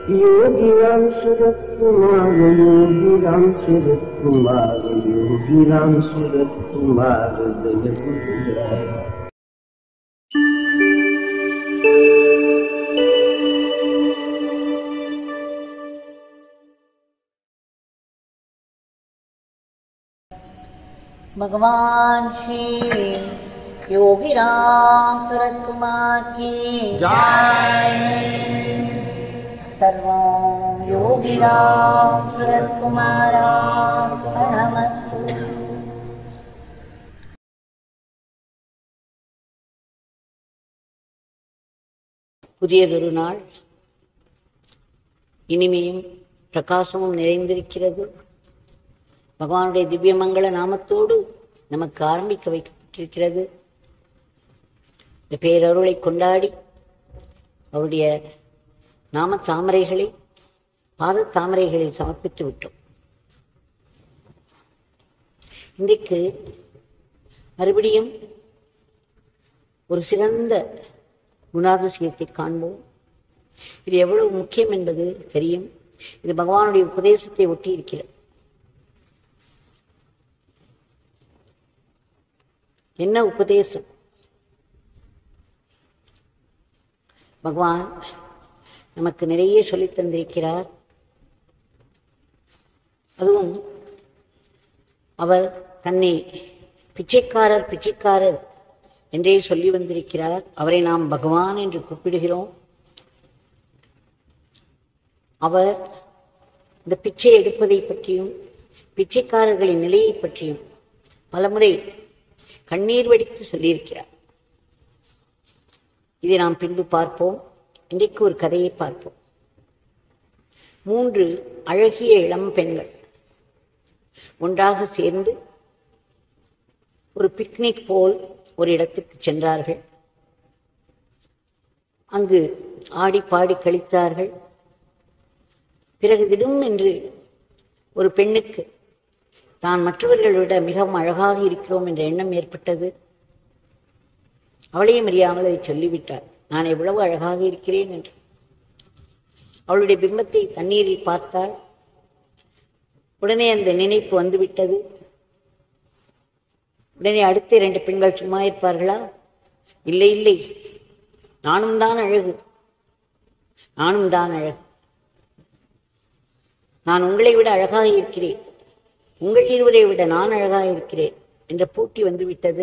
योगी राम सूरत कुमार योगी राम सूरत कुमार योगी राम सूरत कुमार जय गुरुराय भगवान श्री योगी राम सूरत कुमार की सर्वं योगी राम सूरत कुमारार्पणमस्तु புதியதொரு நாள் இனிமையும் பிரகாசமும் நிறைந்திருக்கிறது பகவானுடைய திவ்யமங்கள நாமத்தோடு நமக்கு ஆரம்பிக்க வைக்கப்பட்டிருக்கிறது இந்த பேரருளை கொண்டாடி அவருடைய நாம தாமரைகளை பாத தாமரைகளில் சமர்ப்பித்து விட்டோம் இன்றைக்கு மறுபடியும் ஒரு சிறந்த குணாதிசயத்தை காண்போம் இது எவ்வளவு முக்கியம் என்பது தெரியும் இது பகவானுடைய உபதேசத்தை ஒட்டி இருக்கிறது என்ன உபதேசம் பகவான் நமக்கு நிறைய சொல்லித் தந்திருக்கிறார் அதுவும் அவர் தன்னை பிச்சைக்காரர் பிச்சைக்காரர் என்றே சொல்லி வந்திருக்கிறார் அவரை நாம் பகவான் என்று கூப்பிடுகிறோம் அவர் இந்த பிச்சை எடுப்பதை பற்றியும் பிச்சைக்காரர்களின் நிலையை பற்றியும் பலமுறை கண்ணீர் வடித்து சொல்லியிருக்கிறார் இதை நாம் பின்பு பார்ப்போம் இன்றைக்கு ஒரு கதையை பார்ப்போம் மூன்று அழகிய இளம் பெண்கள் ஒன்றாக சேர்ந்து ஒரு பிக்னிக் போல் ஒரு இடத்துக்கு சென்றார்கள் அங்கு ஆடி பாடி கழித்தார்கள் பிறகு திடும் என்று ஒரு பெண்ணுக்கு தான் மற்றவர்களை விட மிகவும் அழகாக இருக்கிறோம் என்ற எண்ணம் ஏற்பட்டது அவளையும் அறியாமல் அதை சொல்லிவிட்டார் நான் எவ்வளவு அழகாக இருக்கிறேன் என்று அவளுடைய பிம்பத்தை தண்ணீரில் பார்த்தாள் உடனே அந்த நினைப்பு வந்துவிட்டது உடனே அடுத்த இரண்டு பெண்கள் சும்மா இருப்பார்களா இல்லை இல்லை நானும் தான் அழகு நானும் தான் அழகு நான் உங்களை விட அழகாக இருக்கிறேன் உங்கள் இருவரை விட நான் அழகாக இருக்கிறேன் என்ற போட்டி வந்துவிட்டது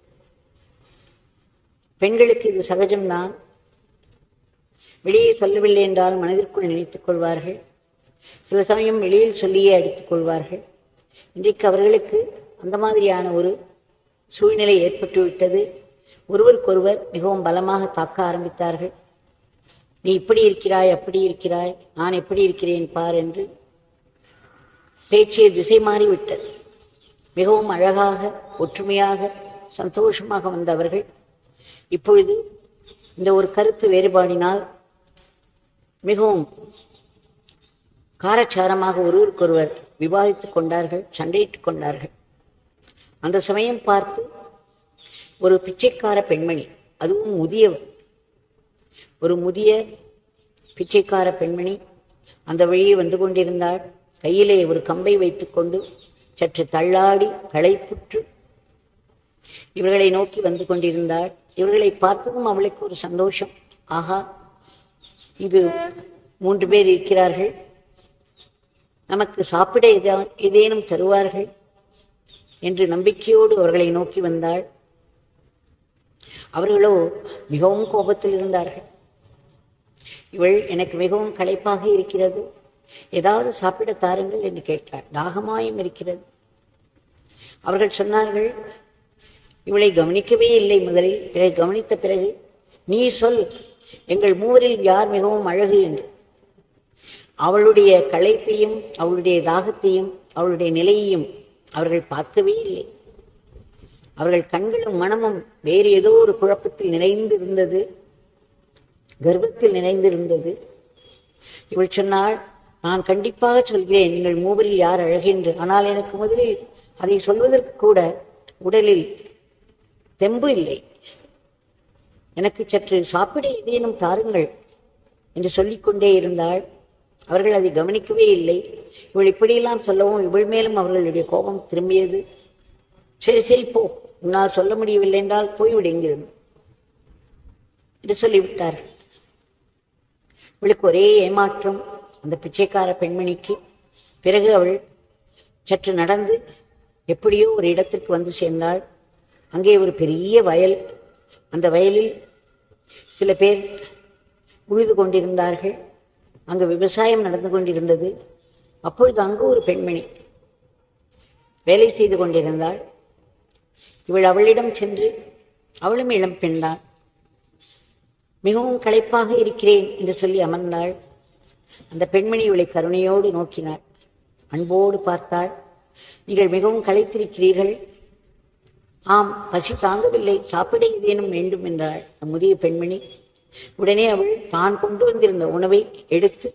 பெண்களுக்கு இது சகஜம்தான் வெளியே சொல்லவில்லை என்றால் மனதிற்குள் நினைத்துக் கொள்வார்கள் சில சமயம் வெளியில் சொல்லியே அடித்துக் கொள்வார்கள் இன்றைக்கு அவர்களுக்கு அந்த மாதிரியான ஒரு சூழ்நிலை ஏற்பட்டுவிட்டது ஒருவருக்கொருவர் மிகவும் பலமாக தாக்க ஆரம்பித்தார்கள் நீ இப்படி இருக்கிறாய் அப்படி இருக்கிறாய் நான் எப்படி இருக்கிறேன் பார் என்று பேச்சே திசை மாறிவிட்டது மிகவும் அழகாக ஒற்றுமையாக சந்தோஷமாக வந்தவர்கள் இப்பொழுது இந்த ஒரு கருத்து வேறுபாடினால் மிகவும் காரச்சாரமாக ஒருவருக்கொருவர் விவாதித்துக் கொண்டார்கள் சண்டையிட்டுக் கொண்டார்கள் அந்த சமயம் பார்த்து ஒரு பிச்சைக்கார பெண்மணி அதுவும் முதியவர் ஒரு முதிய பிச்சைக்கார பெண்மணி அந்த வழியே வந்து கொண்டிருந்தாள் கையிலே ஒரு கம்பை வைத்துக்கொண்டு சற்று தள்ளாடி களைப்புற்று இவர்களை நோக்கி வந்து கொண்டிருந்தாள் இவர்களை பார்த்ததும் அவளுக்கு ஒரு சந்தோஷம் ஆஹா இங்கு மூன்று பேர் இருக்கிறார்கள் நமக்கு சாப்பிட எதா- ஏதேனும் தருவார்கள் என்று நம்பிக்கையோடு அவர்களை நோக்கி வந்தாள் அவர்களோ மிகவும் கோபத்தில் இருந்தார்கள் இவள் எனக்கு மிகவும் களைப்பாக இருக்கிறது ஏதாவது சாப்பிட தாருங்கள் என்று கேட்டாள் தாகமாயும் இருக்கிறது அவர்கள் சொன்னார்கள் இவளை கவனிக்கவே இல்லை முதலில் பிறகு கவனித்த பிறகு நீ சொல் எங்கள் மூவரில் யார் மிகவும் அழகு என்று அவளுடைய களைப்பையும் அவளுடைய தாகத்தையும் அவளுடைய நிலையையும் அவர்கள் பார்க்கவே இல்லை அவர்கள் கண்களும் மனமும் வேறு ஏதோ ஒரு குழப்பத்தில் நிறைந்திருந்தது கர்வத்தில் நிறைந்திருந்தது இவள் சொன்னாள் நான் கண்டிப்பாக சொல்கிறேன் நீங்கள் மூவரில் யார் அழகென்று ஆனால் எனக்கு முதலில் அதை சொல்வதற்கு கூட உடலில் தெம்பு இல்லை எனக்கு சற்று சாப்பிட ஏதேனும் தாருங்கள் என்று சொல்லிக்கொண்டே இருந்தாள் அவர்கள் அதை கவனிக்கவே இல்லை இவள் இப்படியெல்லாம் சொல்லவும் இவள் மேலும் அவர்களுடைய கோபம் திரும்பியது சரி சரி போ உன்னால் சொல்ல முடியவில்லை என்றால் போய்விடு எங்கிருந்து என்று சொல்லிவிட்டார்கள் இவளுக்கு ஒரே ஏமாற்றம் அந்த பிச்சைக்கார பெண்மணிக்கு பிறகு அவள் சற்று நடந்து எப்படியோ ஒரு இடத்திற்கு வந்து சேர்ந்தாள் அங்கே ஒரு பெரிய வயல் அந்த வயலில் சில பேர் உழுது கொண்டிருந்தார்கள் அங்கு விவசாயம் நடந்து கொண்டிருந்தது அப்பொழுது அங்கு ஒரு பெண்மணி வேலை செய்து கொண்டிருந்தாள் இவள் அவளிடம் சென்று அவளும் இளம் பெண்தான் மிகவும் களைப்பாக இருக்கிறேன் என்று சொல்லி அமர்ந்தாள் அந்த பெண்மணி இவளை கருணையோடு நோக்கினாள் அன்போடு பார்த்தாள் நீங்கள் மிகவும் களைத்திருக்கிறீர்கள் ஆம் பசி தாங்கவில்லை சாப்பிட ஏதேனும் வேண்டும் என்றாள் அந்த முதிய பெண்மணி உடனே அவள் தான் கொண்டு வந்திருந்த உணவை எடுத்து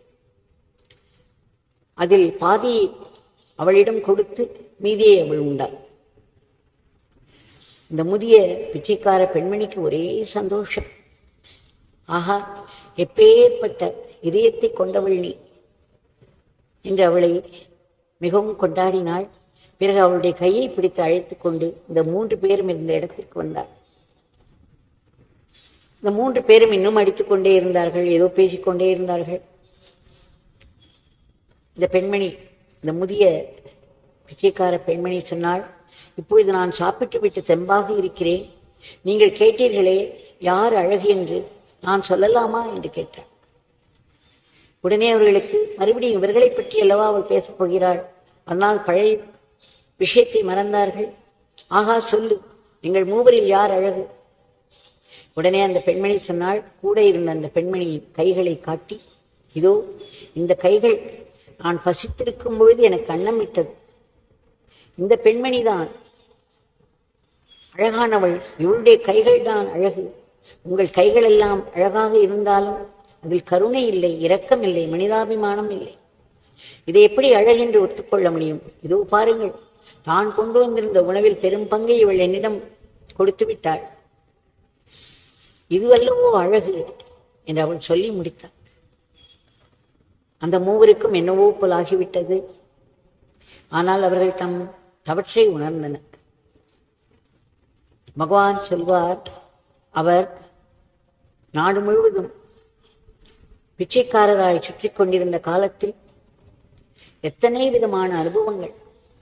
அதில் பாதியை அவளிடம் கொடுத்து மீதியை அவள் உண்டாள் இந்த முதிய பிச்சைக்கார பெண்மணிக்கு ஒரே சந்தோஷம் ஆஹா எப்பேற்பட்ட இதயத்தை கொண்டவள் நீ என்று அவளை மிகவும் கொண்டாடினாள் பிறகு அவளுடைய கையை பிடித்து அழைத்துக் கொண்டு இந்த மூன்று பேரும் இருந்த இடத்திற்கு வந்தார் இந்த மூன்று பேரும் இன்னும் அடித்துக் கொண்டே இருந்தார்கள் ஏதோ பேசிக்கொண்டே இருந்தார்கள் இந்த பெண்மணி இந்த முதிய பிச்சைக்கார பெண்மணி சொன்னாள் இப்பொழுது நான் சாப்பிட்டு விட்டு தெம்பாக இருக்கிறேன் நீங்கள் கேட்டீர்களே யார் அழகு என்று நான் சொல்லலாமா என்று கேட்டார் உடனே அவர்களுக்கு மறுபடியும் இவர்களை பற்றி அல்லவா அவள் பேசப் போகிறாள் அதனால் பழைய விஷயத்தை மறந்தார்கள் ஆகா சொல்லு நீங்கள் மூவரில் யார் அழகு உடனே அந்த பெண்மணி சொன்னாள் கூட இருந்த அந்த பெண்மணியின் கைகளை காட்டி இதோ இந்த கைகள் நான் பசித்திருக்கும் பொழுது எனக்கு அன்னம் விட்டது இந்த பெண்மணி தான் அழகானவள் இவளுடைய கைகள் தான் அழகு உங்கள் கைகள் எல்லாம் அழகாக இருந்தாலும் அதில் கருணை இல்லை இரக்கம் இல்லை மனிதாபிமானம் இல்லை இதை எப்படி அழகென்று ஒத்துக்கொள்ள முடியும் இதோ பாருங்கள் தான் கொண்டு வந்திருந்த உணவில் பெரும் பங்கை இவள் என்னிடம் கொடுத்து விட்டாள் இதுவல்லவோ அழகு என்று அவள் சொல்லி முடித்தாள் அந்த மூவருக்கும் என்னவோ போல் ஆகிவிட்டது ஆனால் அவர்கள் தம் தவற்றை உணர்ந்தனர் பகவான் சொல்வார் அவர் நாடு முழுவதும் பிச்சைக்காரராய் சுற்றி கொண்டிருந்த காலத்தில் எத்தனை விதமான அனுபவங்கள்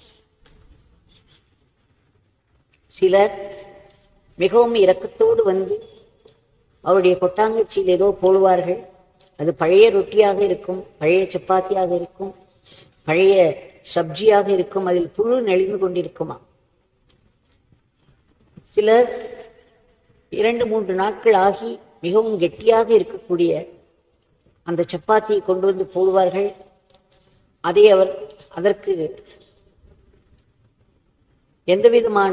சிலர் மிகவும் இரக்கத்தோடு வந்து அவருடைய கொட்டாங்கச்சியில் ஏதோ போடுவார்கள் அது பழைய ரொட்டியாக இருக்கும் பழைய சப்பாத்தியாக இருக்கும் பழைய சப்ஜியாக இருக்கும் அதில் புழு நெளிந்து கொண்டிருக்குமா சிலர் இரண்டு மூன்று நாட்கள் ஆகி மிகவும் கெட்டியாக இருக்கக்கூடிய அந்த சப்பாத்தியை கொண்டு வந்து போடுவார்கள் அதை அவர் அதற்கு எந்த விதமான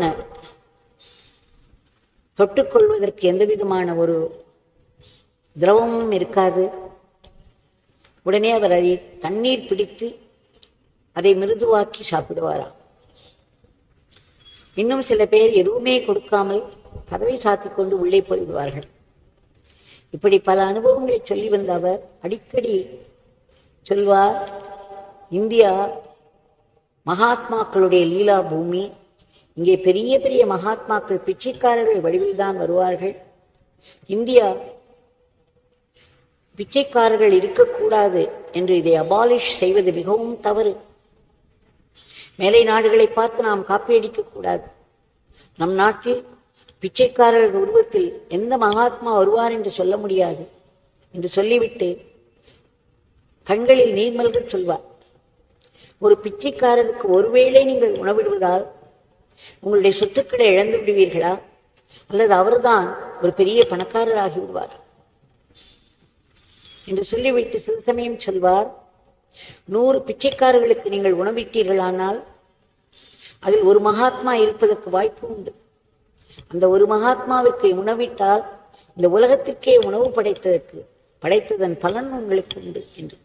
தொட்டுக்கொள்வதற்கு எந்த விதமான ஒரு திரவமும் இருக்காது உடனே அவர் அதை தண்ணீர் பிடித்து அதை மிருதுவாக்கி சாப்பிடுவாராம் இன்னும் சில பேர் எதுவுமே கொடுக்காமல் கதவை சாத்திக் கொண்டு உள்ளே போய்விடுவார்கள் இப்படி பல அனுபவங்களை சொல்லி வந்த அவர் அடிக்கடி சொல்வார் இந்தியா மகாத்மாக்களுடைய லீலா பூமி இங்கே பெரிய பெரிய மகாத்மாக்கள் பிச்சைக்காரர்கள் வடிவில்தான் வருவார்கள் இந்தியா பிச்சைக்காரர்கள் இருக்கக்கூடாது என்று இதை அபாலிஷ் செய்வது மிகவும் தவறு மேலை நாடுகளை பார்த்து நாம் காப்பியடிக்க கூடாது நம் நாட்டில் பிச்சைக்காரர்கள் உருவத்தில் எந்த மகாத்மா வருவார் என்று சொல்ல முடியாது என்று சொல்லிவிட்டு கண்களில் நீர்மல்கள் சொல்வார் ஒரு பிச்சைக்காரருக்கு ஒருவேளை நீங்கள் உணவிடுவதால் உங்களுடைய சொத்துக்களை இழந்து விடுவீர்களா அல்லது அவர்தான் ஒரு பெரிய பணக்காரராகி விடுவார் என்று சொல்லிவிட்டு சில சமயம் சொல்வார் நூறு பிச்சைக்காரர்களுக்கு நீங்கள் உணவிட்டீர்களானால் அதில் ஒரு மகாத்மா இருப்பதற்கு வாய்ப்பு உண்டு அந்த ஒரு மகாத்மாவிற்கு உணவிட்டால் இந்த உலகத்திற்கே உணவு படைத்ததற்கு படைத்ததன் பலன் உங்களுக்கு உண்டு என்று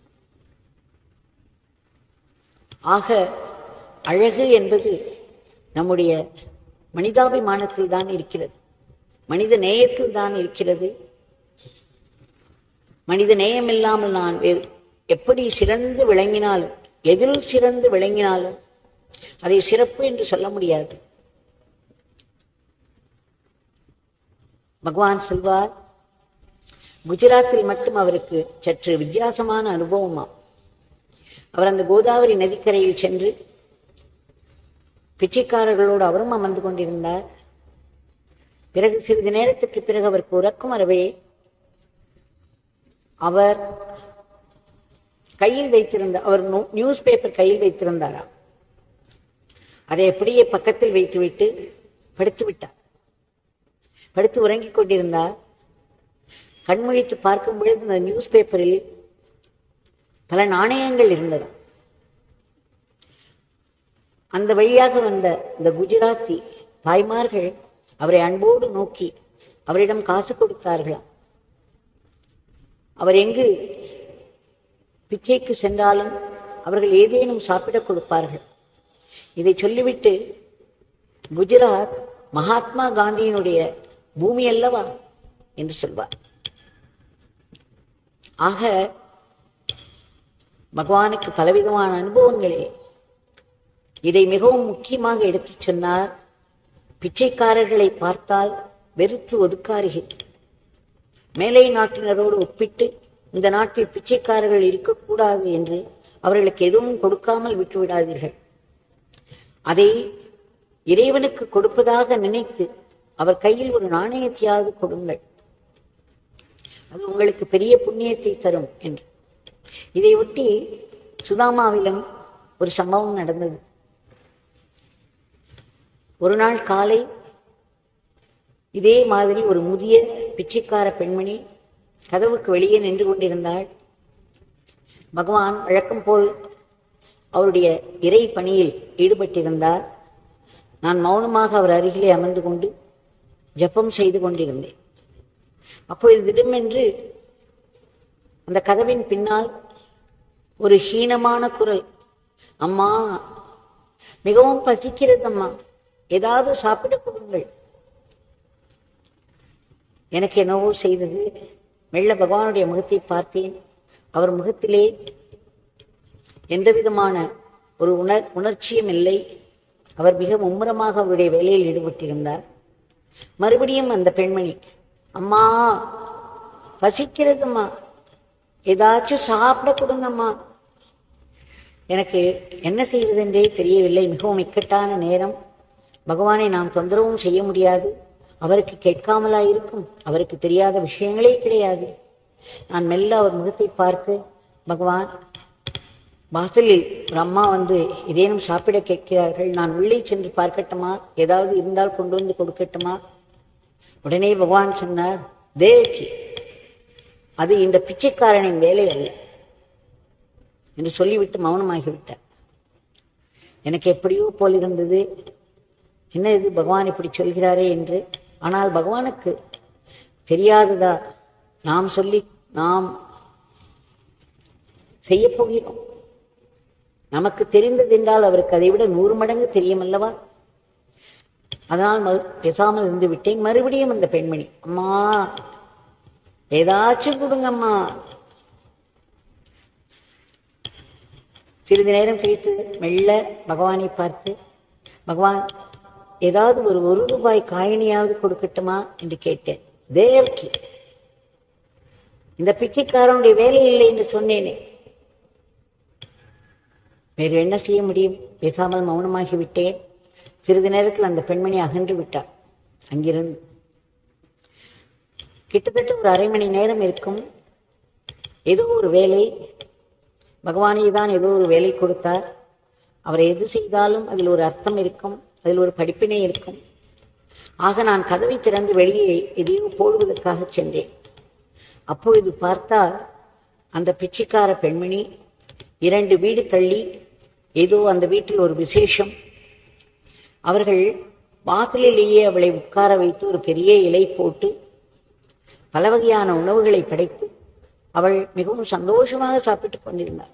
ஆக அழகு என்பது நம்முடைய மனிதாபிமானத்தில் தான் இருக்கிறது மனித நேயத்தில் தான் இருக்கிறது மனித நேயம் இல்லாமல் நான் வேறு எப்படி சிறந்து விளங்கினாலும் எதில் சிறந்து விளங்கினாலும் அதை சிறப்பு என்று சொல்ல முடியாது பகவான் சொல்வார் குஜராத்தில் மட்டும் அவருக்கு சற்று வித்தியாசமான அனுபவமா அவர் அந்த கோதாவரி நதிக்கரையில் சென்று பிச்சைக்காரர்களோடு அவரும் அமர்ந்து கொண்டிருந்தார் பிறகு சிறிது நேரத்துக்கு பிறகு அவருக்கு உறக்கம் வரவே அவர் கையில் வைத்திருந்த அவர் நோ- நியூஸ் பேப்பர் கையில் வைத்திருந்தாராம் அதை அப்படியே பக்கத்தில் வைத்துவிட்டு படுத்து விட்டார் படுத்து உறங்கிக் கொண்டிருந்தார் கண்முழித்து பார்க்கும் பொழுது அந்த நியூஸ் பேப்பரில் பல நாணயங்கள் இருந்தது அந்த வழியாக வந்த இந்த குஜராத்தி தாய்மார்கள் அவரை அன்போடு நோக்கி அவரிடம் காசு கொடுத்தார்களாம் அவர் எங்கு பிச்சைக்கு சென்றாலும் அவர்கள் ஏதேனும் சாப்பிடக் கொடுப்பார்கள் இதை சொல்லிவிட்டு குஜராத் மகாத்மா காந்தியினுடைய பூமி அல்லவா என்று சொல்வார் ஆக பகவானுக்கு பலவிதமான அனுபவங்களில் இதை மிகவும் முக்கியமாக எடுத்துச் சொன்னார் பிச்சைக்காரர்களை பார்த்தால் வெறுத்து ஒதுக்காருகிறேன் மேலை நாட்டினரோடு ஒப்பிட்டு இந்த நாட்டில் பிச்சைக்காரர்கள் இருக்கக்கூடாது என்று அவர்களுக்கு எதுவும் கொடுக்காமல் விட்டுவிடாதீர்கள் அதை இறைவனுக்கு கொடுப்பதாக நினைத்து அவர் கையில் ஒரு நாணயத்தையாவது கொடுங்கள் அது உங்களுக்கு பெரிய புண்ணியத்தை தரும் என்று இதை ஒட்டி சுதாமாவிலும் ஒரு சம்பவம் நடந்தது ஒரு நாள் காலை இதே மாதிரி ஒரு முதிய பிச்சைக்கார பெண்மணி கதவுக்கு வெளியே நின்று கொண்டிருந்தாள் பகவான் வழக்கம் போல் அவருடைய இறை பணியில் ஈடுபட்டிருந்தார் நான் மௌனமாக அவர் அருகிலே அமர்ந்து கொண்டு ஜெபம் செய்து கொண்டிருந்தேன் அப்பொழுது திடமென்று அந்த கதவின் பின்னால் ஒரு ஹீனமான குரல் அம்மா மிகவும் பசிக்கிறது அம்மா ஏதாவது சாப்பிட கொடுங்கள் எனக்கு என்னவோ செய்தது மெல்ல பகவானுடைய முகத்தை பார்த்தேன் அவர் முகத்திலே எந்த விதமான ஒரு உணர் உணர்ச்சியும் இல்லை அவர் மிக மும்முரமாக அவருடைய வேலையில் ஈடுபட்டிருந்தார் மறுபடியும் அந்த பெண்மணி அம்மா பசிக்கிறதும்மா ஏதாச்சும் சாப்பிட கொடுங்கம்மா எனக்கு என்ன செய்வதென்றே தெரியவில்லை மிகவும் இக்கட்டான நேரம் பகவானை நாம் தொந்தரவும் செய்ய முடியாது அவருக்கு கேட்காமலா இருக்கும் அவருக்கு தெரியாத விஷயங்களே கிடையாது நான் மெல்ல அவர் முகத்தை பார்த்து பகவான் வாசலில் ஒரு அம்மா வந்து ஏதேனும் சாப்பிட கேட்கிறார்கள் நான் உள்ளே சென்று பார்க்கட்டுமா ஏதாவது இருந்தால் கொண்டு வந்து கொடுக்கட்டுமா உடனே பகவான் சொன்னார் தேவகி அது இந்த பிச்சைக்காரனின் வேலை அல்ல என்று சொல்லிவிட்டு மௌனமாகிவிட்டார் எனக்கு எப்படியோ போல் இருந்தது என்ன இது பகவான் இப்படி சொல்கிறாரே என்று ஆனால் பகவானுக்கு தெரியாததா நாம் சொல்லி நாம் செய்ய போகிறோம் நமக்கு தெரிந்தது என்றால் அவருக்கு அதை விட நூறு மடங்கு தெரியும் அல்லவா அதனால் மறு பேசாமல் இருந்து விட்டேன் மறுபடியும் அந்த பெண்மணி அம்மா ஏதாச்சும் கொடுங்கம்மா சிறிது நேரம் கழித்து மெல்ல பகவானை பார்த்து பகவான் ஏதாவது ஒரு ஒரு ரூபாய் காயினியாவது கொடுக்கட்டுமா என்று கேட்டேன் தேவகி இந்த பிச்சைக்காரனுடைய வேலை இல்லை என்று சொன்னேனே வேறு என்ன செய்ய முடியும் பேசாமல் மௌனமாகி விட்டேன் சிறிது நேரத்தில் அந்த பெண்மணி அகன்று விட்டாள் அங்கிருந்து கிட்டத்தட்ட ஒரு அரை மணி நேரம் இருக்கும் ஏதோ ஒரு வேலை பகவானே தான் ஏதோ ஒரு வேலை கொடுத்தார் அவர் எது செய்தாலும் அதில் ஒரு அர்த்தம் இருக்கும் அதில் ஒரு படிப்பினை இருக்கும் ஆக நான் கதவை திறந்து வெளியே எதையோ போடுவதற்காக சென்றேன் அப்பொழுது பார்த்தால் அந்த பிச்சைக்கார பெண்மணி இரண்டு வீடு தள்ளி ஏதோ அந்த வீட்டில் ஒரு விசேஷம் அவர்கள் வாசலிலேயே அவளை உட்கார வைத்து ஒரு பெரிய இலை போட்டு பல வகையான உணவுகளை படைத்து அவள் மிகவும் சந்தோஷமாக சாப்பிட்டுக் கொண்டிருந்தாள்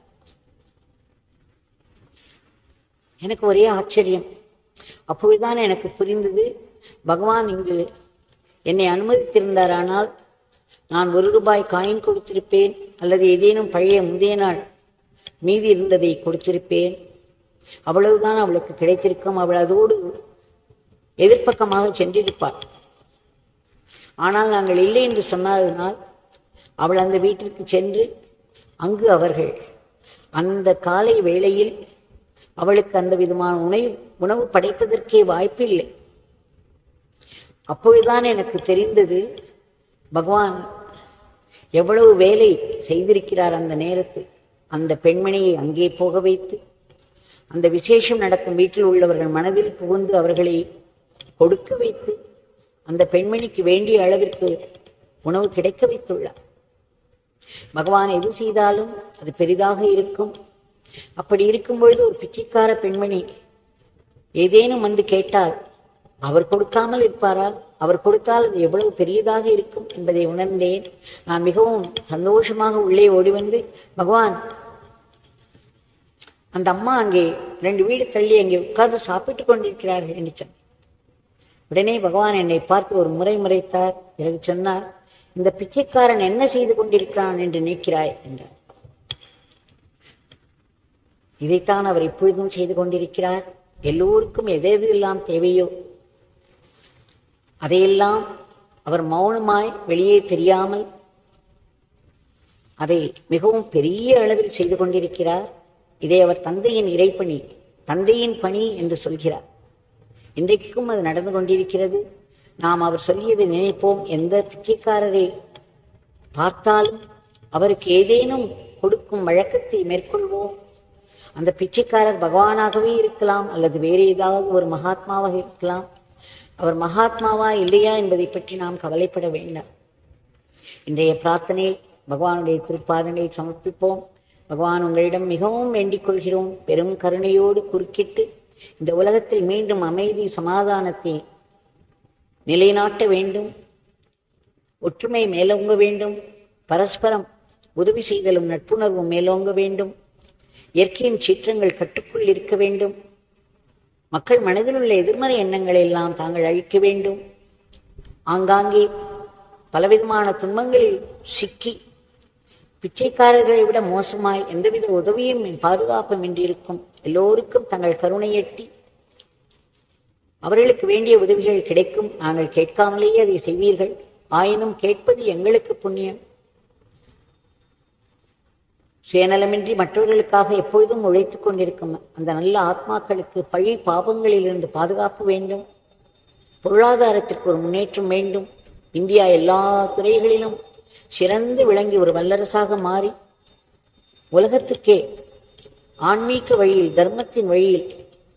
எனக்கு ஒரே ஆச்சரியம் அப்பொழுதுதான் எனக்கு புரிந்தது பகவான் இங்கு என்னை அனுமதித்திருந்தாரானால் நான் ஒரு ரூபாய் காயின் கொடுத்திருப்பேன் அல்லது ஏதேனும் பழைய முந்தைய நாள் மீதி இருந்ததை கொடுத்திருப்பேன் அவ்வளவுதான் அவளுக்கு கிடைத்திருக்கும் அவள் அதோடு எதிர்ப்பக்கமாக சென்றிருப்பாள் ஆனால் நாங்கள் இல்லை என்று சொன்னதனால் அவள் அந்த வீட்டிற்கு சென்று அங்கு அவர்கள் அந்த காலை வேளையில் அவளுக்கு அந்த விதமான உணவு உணவு படைப்பதற்கே வாய்ப்பில்லை அப்பொழுதுதான் எனக்கு தெரிந்தது பகவான் எவ்வளவு வேலை செய்திருக்கிறார் அந்த நேரத்தில் அந்த பெண்மணியை அங்கே போக வைத்து அந்த விசேஷம் நடக்கும் வீட்டில் உள்ளவர்கள் மனதில் புகுந்து அவர்களை கொடுக்க வைத்து அந்த பெண்மணிக்கு வேண்டிய அளவிற்கு உணவு கிடைக்க வைத்துள்ளார் பகவான் எது செய்தாலும் அது பெரிதாக இருக்கும் அப்படி இருக்கும் பொழுது ஒரு பிச்சைக்கார பெண்மணி ஏதேனும் வந்து கேட்டால் அவர் கொடுக்காமல் இருப்பாரா அவர் கொடுத்தால் அது எவ்வளவு பெரியதாக இருக்கும் என்பதை உணர்ந்தேன் நான் மிகவும் சந்தோஷமாக உள்ளே ஓடி வந்து பகவான் அந்த அம்மா அங்கே ரெண்டு வீடு தள்ளி அங்கே உட்கார்ந்து சாப்பிட்டுக் கொண்டிருக்கிறார்கள் என்று சொன்னேன் உடனே பகவான் என்னை பார்த்து ஒரு முறை முறைத்தார் பிறகு சொன்னார் இந்த பிச்சைக்காரன் என்ன செய்து கொண்டிருக்கிறான் என்று நினைக்கிறாய் என்றார் இதைத்தான் அவர் இப்பொழுதும் செய்து கொண்டிருக்கிறார் எல்லோருக்கும் எது எது எல்லாம் தேவையோ அதையெல்லாம் அவர் மௌனமாய் வெளியே தெரியாமல் அதை மிகவும் பெரிய அளவில் செய்து கொண்டிருக்கிறார் இதை அவர் தந்தையின் இறைப்பணி தந்தையின் பணி என்று சொல்கிறார் இன்றைக்கும் அது நடந்து கொண்டிருக்கிறது நாம் அவர் சொல்லியதை நினைப்போம் எந்த பிச்சைக்காரரை பார்த்தாலும் அவருக்கு ஏதேனும் கொடுக்கும் வழக்கத்தை மேற்கொள்வோம் அந்த பிச்சைக்காரர் பகவானாகவே இருக்கலாம் அல்லது வேறு ஏதாவது ஒரு மகாத்மாவாக இருக்கலாம் அவர் மகாத்மாவா இல்லையா என்பதை பற்றி நாம் கவலைப்பட வேண்டாம் இன்றைய பிரார்த்தனை பகவானுடைய திருப்பாதங்களை சமர்ப்பிப்போம் பகவான் உங்களிடம் மிகவும் வேண்டிக் கொள்கிறோம் பெரும் கருணையோடு குறுக்கிட்டு இந்த உலகத்தில் மீண்டும் அமைதி சமாதானத்தை நிலைநாட்ட வேண்டும் ஒற்றுமை மேலோங்க வேண்டும் பரஸ்பரம் உதவி செய்தலும் நட்புணர்வும் மேலோங்க வேண்டும் இயற்கையின் சீற்றங்கள் கட்டுக்குள் இருக்க வேண்டும் மக்கள் மனதில் உள்ள எதிர்மறை எண்ணங்களை எல்லாம் தாங்கள் அழிக்க வேண்டும் ஆங்காங்கே பலவிதமான துன்பங்களில் சிக்கி பிச்சைக்காரர்களை விட மோசமாய் எந்தவித உதவியும் பாதுகாப்பும் இன்றி இருக்கும் எல்லோருக்கும் தங்கள் கருணை எட்டி அவர்களுக்கு வேண்டிய உதவிகள் கிடைக்கும் நாங்கள் கேட்காமலேயே அதை செய்வீர்கள் ஆயினும் கேட்பது எங்களுக்கு புண்ணியம் சுயநலமின்றி மற்றவர்களுக்காக எப்பொழுதும் உழைத்துக் கொண்டிருக்கும் அந்த நல்ல ஆத்மாக்களுக்கு பழி பாவங்களிலிருந்து பாதுகாப்பு வேண்டும் பொருளாதாரத்திற்கு ஒரு முன்னேற்றம் வேண்டும் இந்தியா எல்லா துறைகளிலும் சிறந்து விளங்கி ஒரு வல்லரசாக மாறி உலகத்துக்கே ஆன்மீக வழியில் தர்மத்தின் வழியில்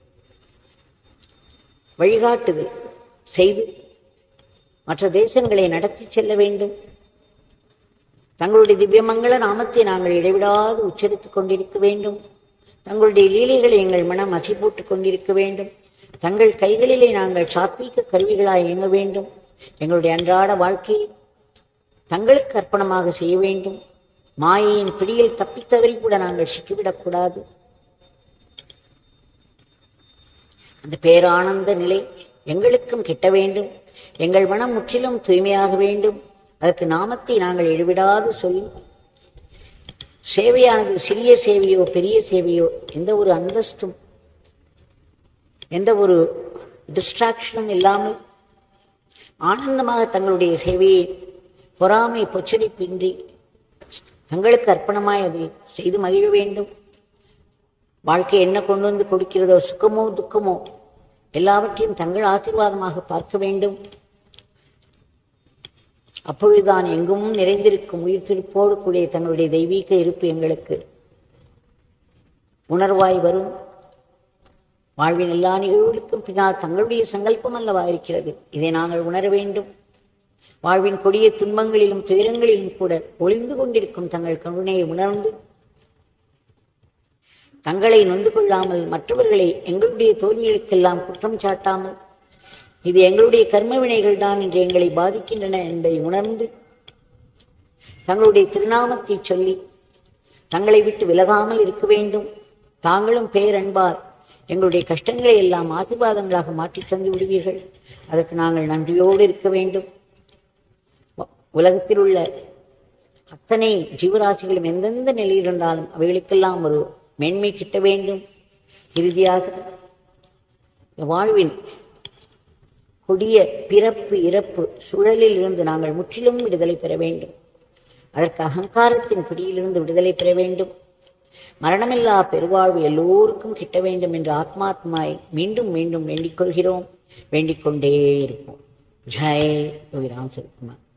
வழிகாட்டுதல் செய்து மற்ற தேசங்களை நடத்தி செல்ல வேண்டும் தங்களுடைய திவ்யமங்கள நாமத்தை நாங்கள் இடைவிடாது உச்சரித்துக் கொண்டிருக்க வேண்டும் தங்களுடைய லீலைகளை எங்கள் மனம் அசி போட்டுக் கொண்டிருக்க வேண்டும் தங்கள் கைகளிலே நாங்கள் சாத்வீக கருவிகளாய் இயங்க வேண்டும் எங்களுடைய அன்றாட வாழ்க்கையை தங்களுக்கு அர்ப்பணமாக செய்ய வேண்டும் மாயையின் பிடியில் தப்பித்தவரை கூட நாங்கள் சிக்கிவிடக்கூடாது அந்த பேரானந்த நிலை எங்களுக்கும் கிட்ட வேண்டும் எங்கள் மனம் முற்றிலும் தூய்மையாக வேண்டும் அதற்கு நாமத்தை நாங்கள் இழிவிடாது சொல்லி சேவையானது சிறிய சேவையோ பெரிய சேவையோ எந்த ஒரு அந்தஸ்தும் எந்த ஒரு டிஸ்ட்ராக்ஷனும் இல்லாமல் ஆனந்தமாக தங்களுடைய சேவையை பொறாமை பொச்சரிப்பின்றி தங்களுக்கு அர்ப்பணமாய் அதை செய்து மகிழ வேண்டும் வாழ்க்கை என்ன கொண்டு வந்து கொடுக்கிறதோ சுகமோ துக்கமோ எல்லாவற்றையும் தங்கள் ஆசீர்வாதமாக பார்க்க வேண்டும் அப்பொழுதுதான் எங்கும் நிறைந்திருக்கும் உயிர் திருப்போடு கூடிய தங்களுடைய தெய்வீக இருப்பு எங்களுக்கு உணர்வாய் வரும் வாழ்வின் எல்லா நிகழ்வுகளுக்கும் பின்னால் தங்களுடைய சங்கல்பம் அல்லவா இருக்கிறது இதை நாங்கள் உணர வேண்டும் வாழ்வின் கொடிய துன்பங்களிலும் துயரங்களிலும் கூட ஒளிந்து கொண்டிருக்கும் தங்கள் கருணையை உணர்ந்து தங்களை நொந்து கொள்ளாமல் மற்றவர்களை எங்களுடைய தோல்விகளுக்கெல்லாம் குற்றம் சாட்டாமல் இது எங்களுடைய கர்ம வினைகள் தான் இன்று எங்களை பாதிக்கின்றன என்பதை உணர்ந்து தங்களுடைய திருநாமத்தை சொல்லி தங்களை விட்டு விலகாமல் இருக்க வேண்டும் தாங்களும் பேரன்பால் எங்களுடைய கஷ்டங்களை எல்லாம் ஆசீர்வாதங்களாக மாற்றி தந்து விடுவீர்கள் அதற்கு நாங்கள் நன்றியோடு இருக்க வேண்டும் உலகத்தில் உள்ள அத்தனை ஜீவராசிகளும் எந்தெந்த நிலையில் இருந்தாலும் அவைகளுக்கெல்லாம் ஒரு மேன்மை கிட்ட வேண்டும் இறுதியாக இந்த வாழ்வின் கொடிய பிறப்பு இறப்பு சுழலில் இருந்து நாங்கள் முற்றிலும் விடுதலை பெற வேண்டும் அதற்கு அகங்காரத்தின் பிடியிலிருந்து விடுதலை பெற வேண்டும் மரணமில்லா பெருவாழ்வு எல்லோருக்கும் கிட்ட வேண்டும் என்று ஆத்மாத்மாய் மீண்டும் மீண்டும் வேண்டிக் கொள்கிறோம் வேண்டிக் கொண்டே இருப்போம் ஜெய் யோகிராம் சரத்குமார்